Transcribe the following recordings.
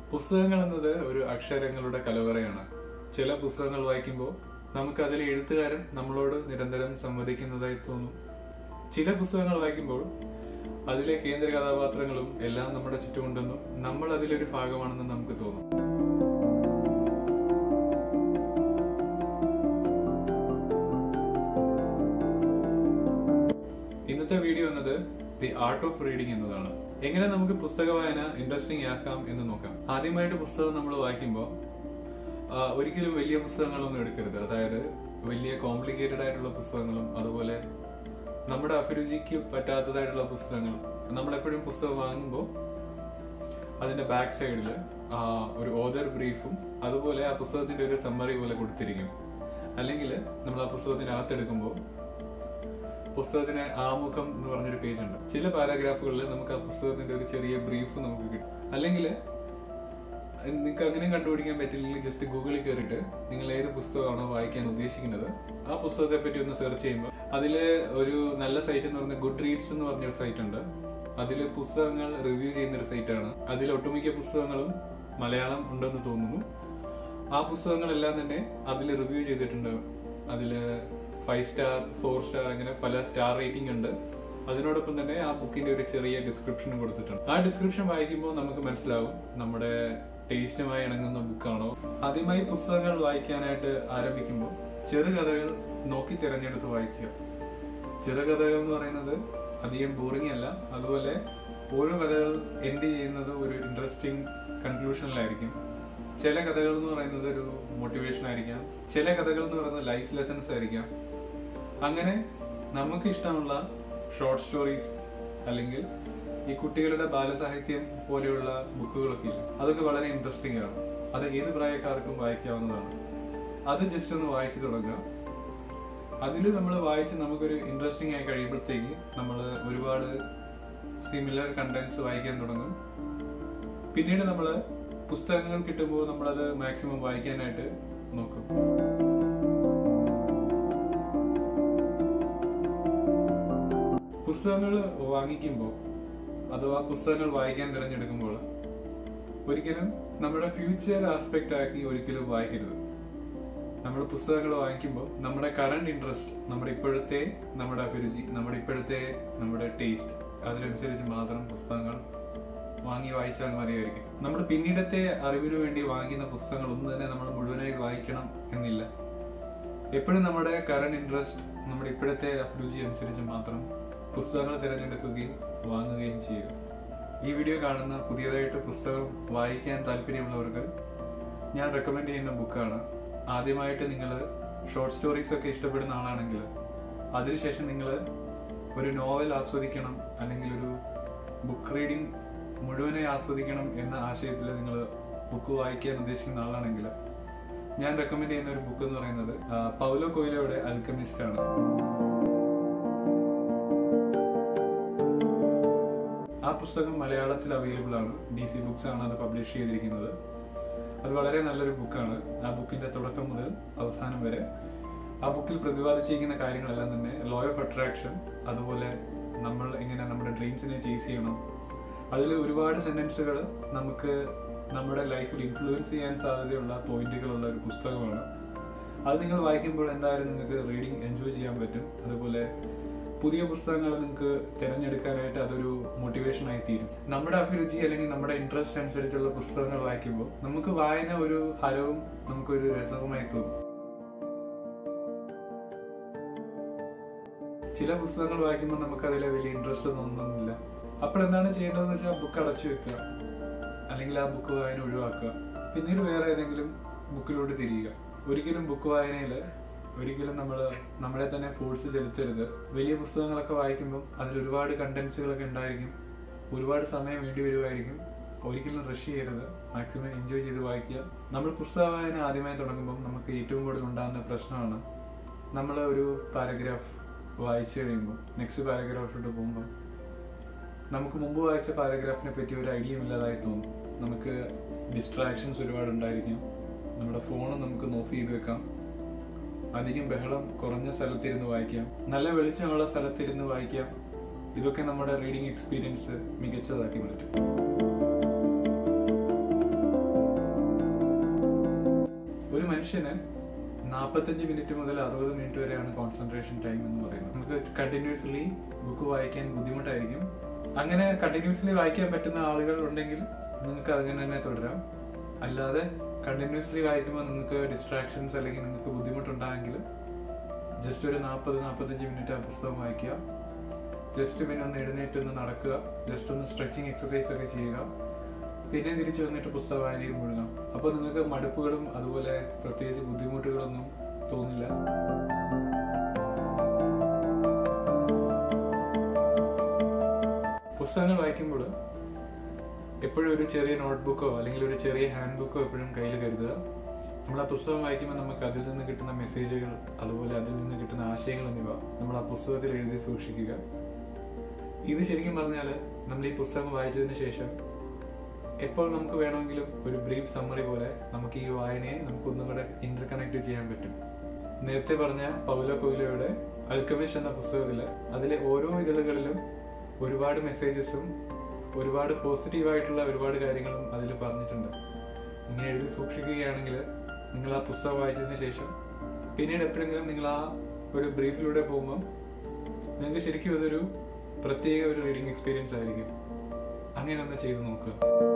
പുസ്തകങ്ങൾ എന്നത് ഒരു അക്ഷരങ്ങളുടെ കലവറയാണ് ചില പുസ്തകങ്ങൾ വായിക്കുമ്പോൾ നമുക്ക് അതിലെ എഴുത്തുകാരൻ നമ്മളോട് നിരന്തരം സംവദിക്കുന്നതായി തോന്നും ചില പുസ്തകങ്ങൾ വായിക്കുമ്പോൾ അതിലെ കേന്ദ്ര കഥാപാത്രങ്ങളും എല്ലാം നമ്മുടെ ചുറ്റുമുണ്ടെന്നും നമ്മൾ അതിലൊരു ഭാഗമാണെന്നും നമുക്ക് തോന്നും ഇന്നത്തെ വീഡിയോ എന്നത് ദി ആർട്ട് ഓഫ് റീഡിംഗ് എന്നതാണ് എങ്ങനെ നമുക്ക് പുസ്തക വായന ഇൻട്രസ്റ്റിംഗ് ആക്കാം എന്ന് നോക്കാം ആദ്യമായിട്ട് പുസ്തകം നമ്മൾ വായിക്കുമ്പോൾ ആ, ഒരിക്കലും വലിയ പുസ്തകങ്ങളൊന്നും എടുക്കരുത് അതായത് വലിയ കോംപ്ലിക്കേറ്റഡ് ആയിട്ടുള്ള പുസ്തകങ്ങളും അതുപോലെ നമ്മുടെ അഭിരുചിക്ക് പറ്റാത്തതായിട്ടുള്ള പുസ്തകങ്ങൾ നമ്മളെപ്പോഴും പുസ്തകം വാങ്ങുമ്പോൾ അതിന്റെ ബാക്ക് സൈഡിൽ ഒരു ഓദർ ബ്രീഫും അതുപോലെ ആ പുസ്തകത്തിന്റെ ഒരു സമ്മറി പോലെ കൊടുത്തിരിക്കും അല്ലെങ്കിൽ നമ്മൾ ആ പുസ്തകത്തിന്റെ അകത്തെടുക്കുമ്പോൾ പുസ്തകത്തിന് ആമുഖം എന്ന് പറഞ്ഞൊരു പേജ് ഉണ്ട് ചില പാരാഗ്രാഫുകളിൽ നമുക്ക് ആ പുസ്തകത്തിന്റെ ഒരു ചെറിയ ബ്രീഫ് നമുക്ക് കിട്ടും അല്ലെങ്കിൽ നിങ്ങൾക്ക് അങ്ങനെ കണ്ടുപിടിക്കാൻ പറ്റില്ലെങ്കിൽ ജസ്റ്റ് ഗൂഗിളിൽ കയറിയിട്ട് നിങ്ങൾ ഏത് പുസ്തകമാണോ വായിക്കാൻ ഉദ്ദേശിക്കുന്നത് ആ പുസ്തകത്തെ പറ്റി ഒന്ന് സെർച്ച് ചെയ്യുമ്പോൾ അതിൽ ഒരു നല്ല സൈറ്റ് എന്ന് പറയുന്നത് ഗുഡ് റീഡ്സ് എന്ന് പറഞ്ഞൊരു സൈറ്റ് ഉണ്ട് അതിൽ പുസ്തകങ്ങൾ റിവ്യൂ ചെയ്യുന്ന ഒരു സൈറ്റ് ആണ് അതിൽ ഒട്ടുമിക്ക പുസ്തകങ്ങളും മലയാളം ഉണ്ടെന്ന് തോന്നുന്നു ആ പുസ്തകങ്ങളെല്ലാം തന്നെ അതിൽ റിവ്യൂ ചെയ്തിട്ടുണ്ട് അതിൽ ഫൈവ് സ്റ്റാർ ഫോർ സ്റ്റാർ അങ്ങനെ പല സ്റ്റാർ റേറ്റിംഗ് ഉണ്ട് അതിനോടൊപ്പം തന്നെ ആ ബുക്കിന്റെ ഒരു ചെറിയ ഡിസ്ക്രിപ്ഷനും കൊടുത്തിട്ടുണ്ട് ആ ഡിസ്ക്രിപ്ഷൻ വായിക്കുമ്പോൾ നമുക്ക് മനസ്സിലാവും നമ്മുടെ ടേസ്റ്റുമായി ഇണങ്ങുന്ന ബുക്കാണോ ആദ്യമായി പുസ്തകങ്ങൾ വായിക്കാനായിട്ട് ആരംഭിക്കുമ്പോൾ ചെറുകഥകൾ നോക്കി തിരഞ്ഞെടുത്ത് വായിക്കുക ചെറുകഥകൾ എന്ന് പറയുന്നത് അധികം ബോറിംഗ് അല്ല അതുപോലെ ഓരോ കഥകൾ എൻഡ് ചെയ്യുന്നത് ഒരു ഇൻട്രസ്റ്റിംഗ് കൺക്ലൂഷനിലായിരിക്കും ചില കഥകൾ എന്ന് പറയുന്നത് ഒരു മോട്ടിവേഷൻ ആയിരിക്കാം ചില കഥകൾ എന്ന് പറയുന്നത് ലൈഫ് ലെസൺസ് ആയിരിക്കാം അങ്ങനെ നമുക്ക് ഇഷ്ടമുള്ള ഷോർട്ട് സ്റ്റോറീസ് അല്ലെങ്കിൽ ഈ കുട്ടികളുടെ ബാലസാഹിത്യം പോലെയുള്ള ബുക്കുകളൊക്കെ ഇല്ല അതൊക്കെ വളരെ ഇൻട്രസ്റ്റിംഗ് ആണ് അത് ഏത് പ്രായക്കാർക്കും വായിക്കാവുന്നതാണ് അത് ജസ്റ്റ് ഒന്ന് വായിച്ചു തുടങ്ങുക അതിൽ നമ്മൾ വായിച്ച് നമുക്കൊരു ഇൻട്രസ്റ്റിംഗ് ആയി കഴിയുമ്പോഴത്തേക്ക് നമ്മൾ ഒരുപാട് സിമിലർ കണ്ടന്റ്സ് വായിക്കാൻ തുടങ്ങും പിന്നീട് നമ്മൾ പുസ്തകങ്ങൾ കിട്ടുമ്പോൾ നമ്മളത് മാക്സിമം വായിക്കാനായിട്ട് നോക്കും പുസ്തകങ്ങൾ വാങ്ങിക്കുമ്പോൾ അഥവാ പുസ്തകങ്ങൾ വായിക്കാൻ തിരഞ്ഞെടുക്കുമ്പോൾ ഒരിക്കലും നമ്മുടെ ഫ്യൂച്ചർ ആസ്പെക്ട് ആക്കി ഒരിക്കലും വായിക്കരുത് നമ്മൾ പുസ്തകങ്ങൾ വാങ്ങിക്കുമ്പോൾ നമ്മുടെ കറണ്ട് ഇൻട്രസ്റ്റ് നമ്മുടെ ഇപ്പോഴത്തെ നമ്മുടെ അഭിരുചി നമ്മുടെ ഇപ്പോഴത്തെ നമ്മുടെ ടേസ്റ്റ് അതിനനുസരിച്ച് മാത്രം പുസ്തകങ്ങൾ വാങ്ങി വായിച്ചാൽ മതിയായിരിക്കും നമ്മൾ പിന്നീടത്തെ അറിവിന് വേണ്ടി വാങ്ങിക്കുന്ന പുസ്തകങ്ങൾ ഒന്നും തന്നെ നമ്മൾ മുഴുവനായി വായിക്കണം എന്നില്ല എപ്പോഴും നമ്മുടെ കറണ്ട് ഇൻട്രസ്റ്റ് നമ്മുടെ ഇപ്പോഴത്തെ അഭിരുചി അനുസരിച്ച് മാത്രം പുസ്തകങ്ങൾ തിരഞ്ഞെടുക്കുകയും വാങ്ങുകയും ചെയ്യുക ഈ വീഡിയോ കാണുന്ന പുതിയതായിട്ട് പുസ്തകം വായിക്കാൻ താല്പര്യമുള്ളവർക്ക് ഞാൻ റെക്കമെൻഡ് ചെയ്യുന്ന ബുക്കാണ് ആദ്യമായിട്ട് നിങ്ങൾ ഷോർട്ട് സ്റ്റോറീസ് ഒക്കെ ഇഷ്ടപ്പെടുന്ന ആളാണെങ്കിൽ അതിനുശേഷം നിങ്ങൾ ഒരു നോവൽ ആസ്വദിക്കണം അല്ലെങ്കിൽ ഒരു ബുക്ക് റീഡിംഗ് മുഴുവനായി ആസ്വദിക്കണം എന്ന ആശയത്തിൽ നിങ്ങൾ ബുക്ക് വായിക്കാൻ ഉദ്ദേശിക്കുന്ന ആളാണെങ്കിൽ ഞാൻ റെക്കമെൻഡ് ചെയ്യുന്ന ഒരു ബുക്ക് എന്ന് പറയുന്നത് ആ, പൗലോ കൊയിലോയുടെ അൽക്കമിസ്റ്റ് ആണ് ആ പുസ്തകം മലയാളത്തിൽ അവൈലബിൾ ആണ് ഡി സി ബുക്സ് ആണ് അത് പബ്ലിഷ് ചെയ്തിരിക്കുന്നത് അത് വളരെ നല്ലൊരു ബുക്കാണ് ആ ബുക്കിന്റെ തുടക്കം മുതൽ അവസാനം വരെ ആ ബുക്കിൽ പ്രതിപാദിച്ചിരിക്കുന്ന കാര്യങ്ങളെല്ലാം തന്നെ ലോ ഓഫ് അട്രാക്ഷൻ അതുപോലെ നമ്മൾ എങ്ങനെ നമ്മുടെ ഡ്രീംസിനെ ചേസ് ചെയ്യണം അതിൽ ഒരുപാട് സെന്റൻസുകൾ നമുക്ക് നമ്മുടെ ലൈഫിൽ ഇൻഫ്ലുവൻസ് ചെയ്യാൻ സാധ്യതയുള്ള പോയിന്റുകളുള്ള ഒരു പുസ്തകമാണ് അത് നിങ്ങൾ വായിക്കുമ്പോൾ എന്തായാലും നിങ്ങൾക്ക് റീഡിംഗ് എൻജോയ് ചെയ്യാൻ പറ്റും അതുപോലെ പുതിയ പുസ്തകങ്ങൾ നിങ്ങൾക്ക് തിരഞ്ഞെടുക്കാനായിട്ട് അതൊരു മോട്ടിവേഷൻ ആയി തീരും നമ്മുടെ അഭിരുചി അല്ലെങ്കിൽ നമ്മുടെ ഇൻട്രസ്റ്റ് അനുസരിച്ചുള്ള പുസ്തകങ്ങൾ വായിക്കുമ്പോൾ നമുക്ക് വായന ഒരു ഹരവും നമുക്കൊരു രസവുമായി തോന്നും ചില പുസ്തകങ്ങൾ വായിക്കുമ്പോൾ നമുക്ക് അതിലെ വലിയ ഇൻട്രസ്റ്റ് തോന്നുന്നില്ല അപ്പോൾ എന്താണ് ചെയ്യേണ്ടതെന്ന് വെച്ചാൽ ബുക്ക് അടച്ചു വെക്കുക അല്ലെങ്കിൽ ആ ബുക്ക് വായന ഒഴിവാക്കുക പിന്നീട് വേറെ ഏതെങ്കിലും ബുക്കിലോട്ട് തിരിയുക ഒരിക്കലും ബുക്ക് വായനയിൽ ഒരിക്കലും നമ്മൾ നമ്മളെ തന്നെ ഫോഴ്സ് ചെലുത്തരുത് വലിയ പുസ്തകങ്ങളൊക്കെ വായിക്കുമ്പോൾ അതിൽ ഒരുപാട് കണ്ടന്റ്സുകളൊക്കെ ഉണ്ടായിരിക്കും ഒരുപാട് സമയം വേണ്ടി വരുമായിരിക്കും ഒരിക്കലും റഷ് ചെയ്യരുത് മാക്സിമം എൻജോയ് ചെയ്ത് വായിക്കുക നമ്മൾ പുസ്തക വായന ആദ്യമായി തുടങ്ങുമ്പോൾ നമുക്ക് ഏറ്റവും കൂടുതൽ ഉണ്ടാകുന്ന പ്രശ്നമാണ് നമ്മൾ ഒരു പാരഗ്രാഫ് വായിച്ചു കഴിയുമ്പോൾ നെക്സ്റ്റ് പാരഗ്രാഫിലോട്ട് പോകുമ്പോൾ നമുക്ക് മുമ്പ് വായിച്ച പാരഗ്രാഫിനെ പറ്റി ഒരു ഐഡിയ ഇല്ലാതായി തോന്നും നമുക്ക് ഡിസ്ട്രാക്ഷൻസ് ഒരുപാട് ഉണ്ടായിരിക്കും നമ്മുടെ ഫോൺ നമുക്ക് ഓഫ് ചെയ്ത് വെക്കാം അധികം ബഹളം കുറഞ്ഞ സ്ഥലത്തിരുന്ന് വായിക്കാം നല്ല വെളിച്ചമുള്ള സ്ഥലത്തിരുന്ന് വായിക്കാം ഇതൊക്കെ നമ്മുടെ റീഡിംഗ് എക്സ്പീരിയൻസ് മികച്ചതാക്കി മാറ്റും മനുഷ്യന് നാൽപ്പത്തഞ്ച് മിനിറ്റ് മുതൽ അറുപത് മിനിറ്റ് വരെയാണ് കോൺസെൻട്രേഷൻ ടൈം എന്ന് പറയുന്നത് നമുക്ക് കണ്ടിന്യൂസ്ലി ബുക്ക് വായിക്കാൻ ബുദ്ധിമുട്ടായിരിക്കും അങ്ങനെ കണ്ടിന്യൂസ്ലി വായിക്കാൻ പറ്റുന്ന ആളുകൾ ഉണ്ടെങ്കിൽ നിങ്ങൾക്ക് അങ്ങനെ തന്നെ തുടരാം അല്ലാതെ കണ്ടിന്യൂസ്ലി വായിക്കുമ്പോൾ നിങ്ങൾക്ക് ഡിസ്ട്രാക്ഷൻസ് അല്ലെങ്കിൽ നിങ്ങൾക്ക് ബുദ്ധിമുട്ടുണ്ടായെങ്കിൽ ജസ്റ്റ് ഒരു നാൽപ്പത് നാൽപ്പത്തഞ്ച് മിനിറ്റ് ആ പുസ്തകം വായിക്കുക ജസ്റ്റ് പിന്നെ ഒന്ന് എഴുന്നേറ്റ് ഒന്ന് നടക്കുക ജസ്റ്റ് ഒന്ന് സ്ട്രെച്ചിങ് എക്സസൈസ് ഒക്കെ ചെയ്യുക പിന്നെ തിരിച്ചു വന്നിട്ട് പുസ്തക വായനയിൽ മുഴുകാം അപ്പോൾ നിങ്ങൾക്ക് മടുപ്പുകളും അതുപോലെ പ്രത്യേകിച്ച് ബുദ്ധിമുട്ടുകളൊന്നും തോന്നില്ല പുസ്തകങ്ങൾ വായിക്കുമ്പോൾ എപ്പോഴും ഒരു ചെറിയ നോട്ട്ബുക്കോ അല്ലെങ്കിൽ ഒരു ചെറിയ ഹാൻഡ് ബുക്കോ എപ്പോഴും കയ്യിൽ കരുതുക നമ്മൾ ആ പുസ്തകം വായിക്കുമ്പോൾ നമുക്ക് അതിൽ നിന്ന് കിട്ടുന്ന മെസ്സേജുകൾ അതുപോലെ അതിൽ നിന്ന് കിട്ടുന്ന ആശയങ്ങൾ എന്നിവ നമ്മൾ ആ പുസ്തകത്തിൽ എഴുതി സൂക്ഷിക്കുക ഇത് ശരിക്കും പറഞ്ഞാൽ നമ്മൾ ഈ പുസ്തകം വായിച്ചതിന് ശേഷം എപ്പോൾ നമുക്ക് വേണമെങ്കിലും ഒരു ബ്രീഫ് സമ്മറി പോലെ നമുക്ക് ഈ വായനയെ നമുക്ക് ഒന്നും കൂടെ ഇന്റർകണക്ട് ചെയ്യാൻ പറ്റും നേരത്തെ പറഞ്ഞ പൗലോ കൊയിലോയുടെ അൽക്കമിഷ് എന്ന പുസ്തകത്തില് അതിലെ ഓരോ ഇതളുകളിലും ഒരുപാട് മെസ്സേജസും ഒരുപാട് പോസിറ്റീവായിട്ടുള്ള ഒരുപാട് കാര്യങ്ങളും അതിൽ പറഞ്ഞിട്ടുണ്ട് ഇങ്ങനെ എഴുതി സൂക്ഷിക്കുകയാണെങ്കിൽ നിങ്ങൾ ആ പുസ്തകം വായിച്ചതിന് ശേഷം പിന്നീട് എപ്പോഴെങ്കിലും നിങ്ങൾ ആ ഒരു ബ്രീഫിലൂടെ പോകുമ്പോൾ നിങ്ങൾക്ക് ശരിക്കും അതൊരു പ്രത്യേക ഒരു റീഡിംഗ് എക്സ്പീരിയൻസ് ആയിരിക്കും അങ്ങനെ ഒന്ന് ചെയ്തു നോക്കുക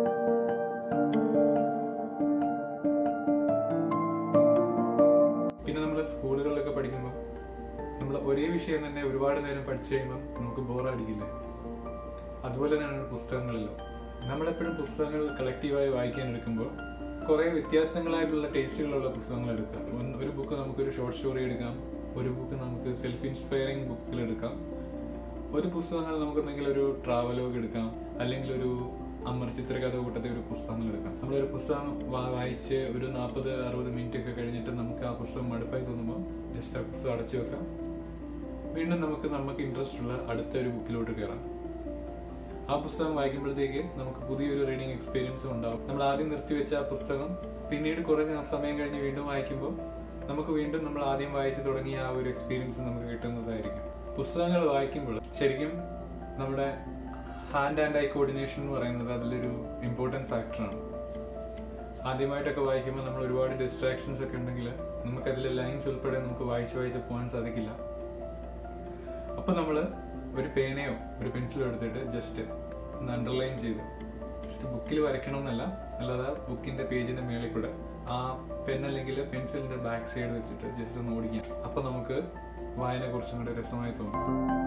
പിന്നെ നമ്മൾ സ്കൂളുകളിലൊക്കെ പഠിക്കുമ്പോൾ നമ്മൾ ഒരേ വിഷയം തന്നെ ഒരുപാട് നേരം പഠിച്ചു കഴിയുമ്പോൾ നമുക്ക് ബോറടിക്കില്ല അതുപോലെ തന്നെയാണ് പുസ്തകങ്ങളിലും നമ്മളെപ്പോഴും പുസ്തകങ്ങൾ കളക്റ്റീവായി വായിക്കാൻ എടുക്കുമ്പോൾ കുറെ വ്യത്യാസങ്ങളായിട്ടുള്ള ടേസ്റ്റുകളുള്ള പുസ്തകങ്ങൾ എടുക്കാം ഒന്ന് ഒരു ബുക്ക് നമുക്കൊരു ഷോർട്ട് സ്റ്റോറി എടുക്കാം ഒരു ബുക്ക് നമുക്ക് സെൽഫ് ഇൻസ്പയറിംഗ് ബുക്കുകൾ എടുക്കാം ഒരു പുസ്തകങ്ങൾ നമുക്ക് എന്തെങ്കിലും ഒരു ട്രാവലോഗ് എടുക്കാം അല്ലെങ്കിൽ ഒരു അമർ ചിത്രകഥ കൂട്ടത്തെ ഒരു പുസ്തകങ്ങൾ എടുക്കാം നമ്മളൊരു പുസ്തകം വാ- വായിച്ച് ഒരു നാൽപ്പത് അറുപത് മിനിറ്റ് ഒക്കെ കഴിഞ്ഞിട്ട് നമുക്ക് ആ പുസ്തകം മടുപ്പായി തോന്നുമ്പോൾ ജസ്റ്റ് ആ പുസ്തകം അടച്ചു വെക്കാം വീണ്ടും നമുക്ക് നമുക്ക് ഇൻട്രസ്റ്റ് ഉള്ള അടുത്ത ഒരു ബുക്കിലോട്ട് കയറാം ആ പുസ്തകം വായിക്കുമ്പോഴത്തേക്ക് നമുക്ക് പുതിയൊരു റീഡിംഗ് എക്സ്പീരിയൻസും ഉണ്ടാവും നമ്മൾ ആദ്യം നിർത്തിവെച്ച ആ പുസ്തകം പിന്നീട് കുറേ സമയം കഴിഞ്ഞ് വീണ്ടും വായിക്കുമ്പോൾ നമുക്ക് വീണ്ടും നമ്മൾ ആദ്യം വായിച്ചു തുടങ്ങിയ ആ ഒരു എക്സ്പീരിയൻസ് നമുക്ക് കിട്ടുന്നതായിരിക്കും പുസ്തകങ്ങൾ വായിക്കുമ്പോൾ ശരിക്കും നമ്മുടെ ഹാൻഡ് ആൻഡ് ഐ കോർഡിനേഷൻ എന്ന് പറയുന്നത് അതിലൊരു ഇമ്പോർട്ടൻറ്റ് ഫാക്ടറാണ് ആദ്യമായിട്ടൊക്കെ വായിക്കുമ്പോൾ നമ്മൾ ഒരുപാട് ഡിസ്ട്രാക്ഷൻസ് ഒക്കെ ഉണ്ടെങ്കിൽ നമുക്ക് അതിലെ ലൈൻസ് ഉൾപ്പെടെ നമുക്ക് വായിച്ച് വായിച്ച് പോകാൻ സാധിക്കില്ല അപ്പൊ നമ്മൾ ഒരു പേനയോ ഒരു പെൻസിലോ എടുത്തിട്ട് ജസ്റ്റ് ഒന്ന് അണ്ടർലൈൻ ചെയ്ത് ജസ്റ്റ് ബുക്കിൽ വരയ്ക്കണമെന്നല്ല അല്ലാതെ ബുക്കിന്റെ പേജിന്റെ മേളിൽ കൂടെ ആ പെൻ അല്ലെങ്കിൽ പെൻസിലിന്റെ ബാക്ക് സൈഡ് വെച്ചിട്ട് ജസ്റ്റ് ഒന്ന് ഓടിക്കാം അപ്പൊ നമുക്ക് വായന കുറച്ചും കൂടെ രസമായി തോന്നും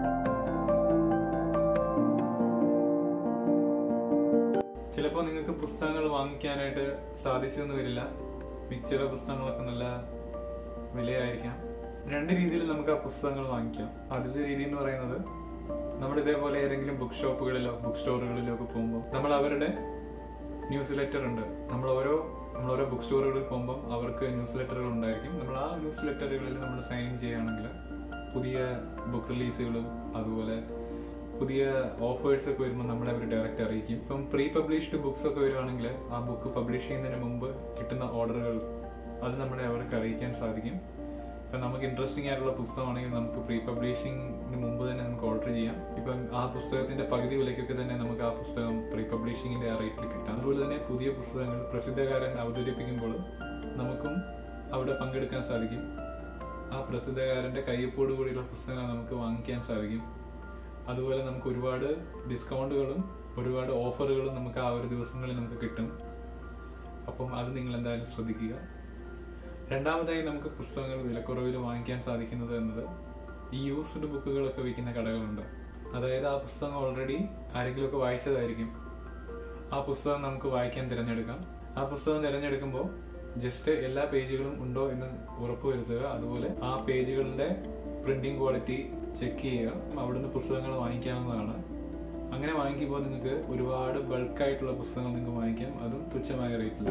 ചിലപ്പോൾ നിങ്ങൾക്ക് പുസ്തകങ്ങൾ വാങ്ങിക്കാനായിട്ട് സാധിച്ചു എന്ന് വരില്ല മിക്ക ചില പുസ്തകങ്ങളൊക്കെ നല്ല വിലയായിരിക്കാം രണ്ട് രീതിയിൽ നമുക്ക് ആ പുസ്തകങ്ങൾ വാങ്ങിക്കാം ആദ്യത്തെ രീതി എന്ന് പറയുന്നത് നമ്മൾ ഇതേപോലെ ഏതെങ്കിലും ബുക്ക് ഷോപ്പുകളിലോ ബുക്ക് സ്റ്റോറുകളിലോ ഒക്കെ പോകുമ്പോൾ നമ്മൾ അവരുടെ ന്യൂസ് ലെറ്റർ ഉണ്ട് നമ്മൾ ഓരോ നമ്മൾ ഓരോ ബുക്ക് സ്റ്റോറുകളിൽ പോകുമ്പോൾ അവർക്ക് ന്യൂസ് ലെറ്ററുകൾ ഉണ്ടായിരിക്കും നമ്മൾ ആ ന്യൂസ് ലെറ്ററുകളിൽ നമ്മൾ സൈൻ ചെയ്യുകയാണെങ്കിൽ പുതിയ ബുക്ക് റിലീസുകളും അതുപോലെ പുതിയ ഓഫേഴ്സ് ഒക്കെ വരുമ്പോൾ നമ്മളെ അവർ ഡയറക്റ്റ് അറിയിക്കും ഇപ്പം പ്രീ പബ്ലിഷ്ഡ് ബുക്സ് ഒക്കെ വരുവാണെങ്കിൽ ആ ബുക്ക് പബ്ലിഷ് ചെയ്യുന്നതിന് മുമ്പ് കിട്ടുന്ന ഓർഡറുകൾ അത് നമ്മളെ അവർക്ക് അറിയിക്കാൻ സാധിക്കും ഇപ്പം നമുക്ക് ഇൻട്രസ്റ്റിംഗ് ആയിട്ടുള്ള പുസ്തകമാണെങ്കിൽ നമുക്ക് പ്രീ പബ്ലിഷിംഗിന് മുമ്പ് തന്നെ നമുക്ക് ഓർഡർ ചെയ്യാം ഇപ്പം ആ പുസ്തകത്തിന്റെ പകുതി വിലയ്ക്കൊക്കെ തന്നെ നമുക്ക് ആ പുസ്തകം പ്രീ പബ്ലിഷിംഗിന്റെ ആ റേറ്റിൽ കിട്ടാം അതുപോലെ തന്നെ പുതിയ പുസ്തകങ്ങൾ പ്രസിദ്ധകാരൻ അവതരിപ്പിക്കുമ്പോൾ നമുക്കും അവിടെ പങ്കെടുക്കാൻ സാധിക്കും ആ പ്രസിദ്ധകാരന്റെ കയ്യൊപ്പോട് കൂടിയുള്ള പുസ്തകങ്ങൾ നമുക്ക് വാങ്ങിക്കാൻ സാധിക്കും അതുപോലെ നമുക്ക് ഒരുപാട് ഡിസ്കൗണ്ടുകളും ഒരുപാട് ഓഫറുകളും നമുക്ക് ആ ഒരു ദിവസങ്ങളിൽ നമുക്ക് കിട്ടും അപ്പം അത് നിങ്ങൾ എന്തായാലും ശ്രദ്ധിക്കുക രണ്ടാമതായി നമുക്ക് പുസ്തകങ്ങൾ വിലക്കുറവിൽ വാങ്ങിക്കാൻ സാധിക്കുന്നത് എന്നത് ഈ യൂസ്ഡ് ബുക്കുകളൊക്കെ വിൽക്കുന്ന കടകളുണ്ട് അതായത് ആ പുസ്തകം ഓൾറെഡി ആരെങ്കിലുമൊക്കെ വായിച്ചതായിരിക്കും ആ പുസ്തകം നമുക്ക് വായിക്കാൻ തിരഞ്ഞെടുക്കാം ആ പുസ്തകം തിരഞ്ഞെടുക്കുമ്പോൾ ജസ്റ്റ് എല്ലാ പേജുകളും ഉണ്ടോ എന്ന് ഉറപ്പുവരുത്തുക അതുപോലെ ആ പേജുകളുടെ പ്രിന്റിംഗ് ക്വാളിറ്റി ചെക്ക് ചെയ്യുക അവിടുന്ന് പുസ്തകങ്ങൾ വാങ്ങിക്കാവുന്നതാണ് അങ്ങനെ വാങ്ങിക്കുമ്പോൾ നിങ്ങൾക്ക് ഒരുപാട് ബൾക്കായിട്ടുള്ള പുസ്തകങ്ങൾ നിങ്ങൾക്ക് വാങ്ങിക്കാം അതും തുച്ഛമായ റേറ്റിൽ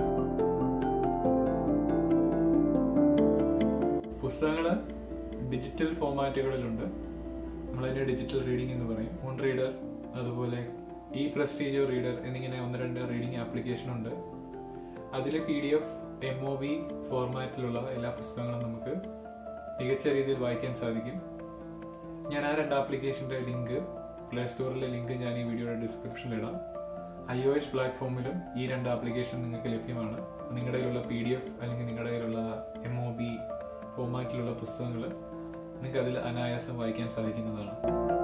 പുസ്തകങ്ങൾ ഡിജിറ്റൽ ഫോമാറ്റുകളിലുണ്ട് നമ്മളതിന്റെ ഡിജിറ്റൽ റീഡിംഗ് എന്ന് പറയും ഫോൺ റീഡർ അതുപോലെ ഇ പ്രസ്റ്റീജോ റീഡർ എന്നിങ്ങനെ ഒന്ന് രണ്ട് റീഡിംഗ് ആപ്ലിക്കേഷൻ ഉണ്ട് അതിൽ P D F M O V ഫോർമാറ്റിലുള്ള എല്ലാ പുസ്തകങ്ങളും നമുക്ക് മികച്ച രീതിയിൽ വായിക്കാൻ സാധിക്കും ഞാൻ ആ രണ്ട് ആപ്ലിക്കേഷന്റെ ലിങ്ക് പ്ലേ സ്റ്റോറിലെ ലിങ്ക് ഞാൻ ഈ വീഡിയോയുടെ ഡിസ്ക്രിപ്ഷനിൽ ഇടാം ഐ ഒ എസ് പ്ലാറ്റ്ഫോമിലും ഈ രണ്ട് ആപ്ലിക്കേഷൻ നിങ്ങൾക്ക് ലഭ്യമാണ് നിങ്ങളുടെ കയ്യിലുള്ള പി ഡി എഫ് അല്ലെങ്കിൽ നിങ്ങളുടെ കയ്യിലുള്ള എം ഒ ബി ഫോമാറ്റിലുള്ള പുസ്തകങ്ങൾ നിങ്ങൾക്ക് അതിൽ അനായാസം വായിക്കാൻ സാധിക്കുന്നതാണ്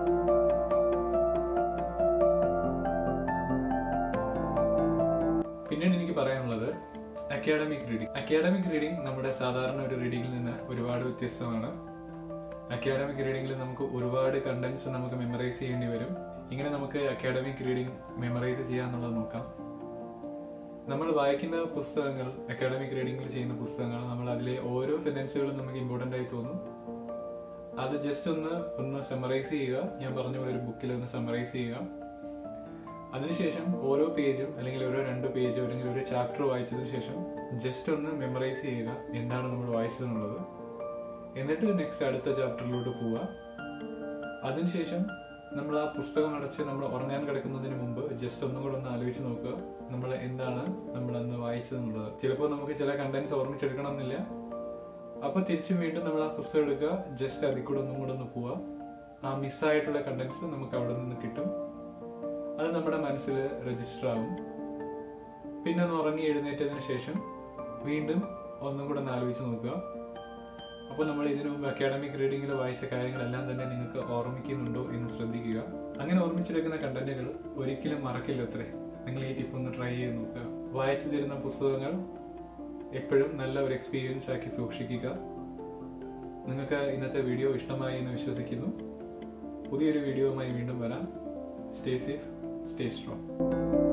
പിന്നീട് എനിക്ക് പറയാനുള്ളത് അക്കാഡമിക് റീഡിംഗ് അക്കാഡമിക് റീഡിംഗ് നമ്മുടെ സാധാരണ ഒരു റീഡിംഗിൽ നിന്ന് ഒരുപാട് വ്യത്യസ്തമാണ് അക്കാഡമിക് റീഡിംഗിൽ നമുക്ക് ഒരുപാട് കണ്ടന്റ്സ് നമുക്ക് മെമ്മറൈസ് ചെയ്യേണ്ടി വരും ഇങ്ങനെ നമുക്ക് അക്കാഡമിക് റീഡിംഗ് മെമ്മറൈസ് ചെയ്യാന്നുള്ളത് നോക്കാം നമ്മൾ വായിക്കുന്ന പുസ്തകങ്ങൾ അക്കാഡമിക് റീഡിംഗിൽ ചെയ്യുന്ന പുസ്തകങ്ങൾ നമ്മൾ അതിലെ ഓരോ സെന്റൻസുകളും നമുക്ക് ഇമ്പോർട്ടന്റ് ആയി തോന്നും അത് ജസ്റ്റ് ഒന്ന് ഒന്ന് സമറൈസ് ചെയ്യുക ഞാൻ പറഞ്ഞ പോലെ ഒരു ബുക്കിൽ ഒന്ന് സമറൈസ് ചെയ്യുക അതിനുശേഷം ഓരോ പേജും അല്ലെങ്കിൽ ഓരോ രണ്ട് പേജോ അല്ലെങ്കിൽ ഒരു ചാപ്റ്റർ വായിച്ചതിന് ശേഷം ജസ്റ്റ് ഒന്ന് മെമ്മറൈസ് ചെയ്യുക എന്താണ് നമ്മൾ വായിച്ചതെന്നുള്ളത് എന്നിട്ട് നെക്സ്റ്റ് അടുത്ത ചാപ്റ്ററിലോട്ട് പോവുക അതിനുശേഷം നമ്മൾ ആ പുസ്തകം അടച്ച് നമ്മൾ ഉറങ്ങാൻ കിടക്കുന്നതിന് മുമ്പ് ജസ്റ്റ് ഒന്നും കൂടെ ഒന്ന് ആലോചിച്ച് നോക്കുക നമ്മൾ എന്താണ് നമ്മൾ അന്ന് വായിച്ചതെന്നുള്ളത് ചിലപ്പോൾ നമുക്ക് ചില കണ്ടന്റ്സ് ഓർമ്മിച്ചെടുക്കണം എന്നില്ല അപ്പൊ തിരിച്ചു വീണ്ടും നമ്മൾ ആ പുസ്തകം എടുക്കുക ജസ്റ്റ് അതിൽ കൂടെ ഒന്നും കൂടെ ഒന്ന് പോവുക ആ മിസ്സായിട്ടുള്ള കണ്ടന്റ്സ് നമുക്ക് അവിടെ നിന്ന് കിട്ടും അത് നമ്മുടെ മനസ്സിൽ രജിസ്റ്റർ ആവും പിന്നെ ഒന്ന് ഉറങ്ങി എഴുന്നേറ്റതിന് ശേഷം വീണ്ടും ഒന്നും കൂടെ ഒന്ന് ആലോചിച്ച് നോക്കുക അപ്പോൾ നമ്മൾ ഇതിനു മുമ്പ് അക്കാഡമിക് റീഡിംഗിൽ വായിച്ച കാര്യങ്ങളെല്ലാം തന്നെ നിങ്ങൾക്ക് ഓർമ്മിക്കുന്നുണ്ടോ എന്ന് ശ്രദ്ധിക്കുക അങ്ങനെ ഓർമ്മിച്ചെടുക്കുന്ന കണ്ടന്റുകൾ ഒരിക്കലും മറക്കില്ല അത്രേ നിങ്ങൾ ഈ ടിപ്പ് ഒന്ന് ട്രൈ ചെയ്ത് നോക്കുക വായിച്ചു തരുന്ന പുസ്തകങ്ങൾ എപ്പോഴും നല്ല ഒരു എക്സ്പീരിയൻസ് ആക്കി സൂക്ഷിക്കുക നിങ്ങൾക്ക് ഇന്നത്തെ വീഡിയോ ഇഷ്ടമായി എന്ന് വിശ്വസിക്കുന്നു പുതിയൊരു വീഡിയോയുമായി വീണ്ടും വരാം സ്റ്റേ സേഫ് സ്റ്റേ സ്ട്രോങ്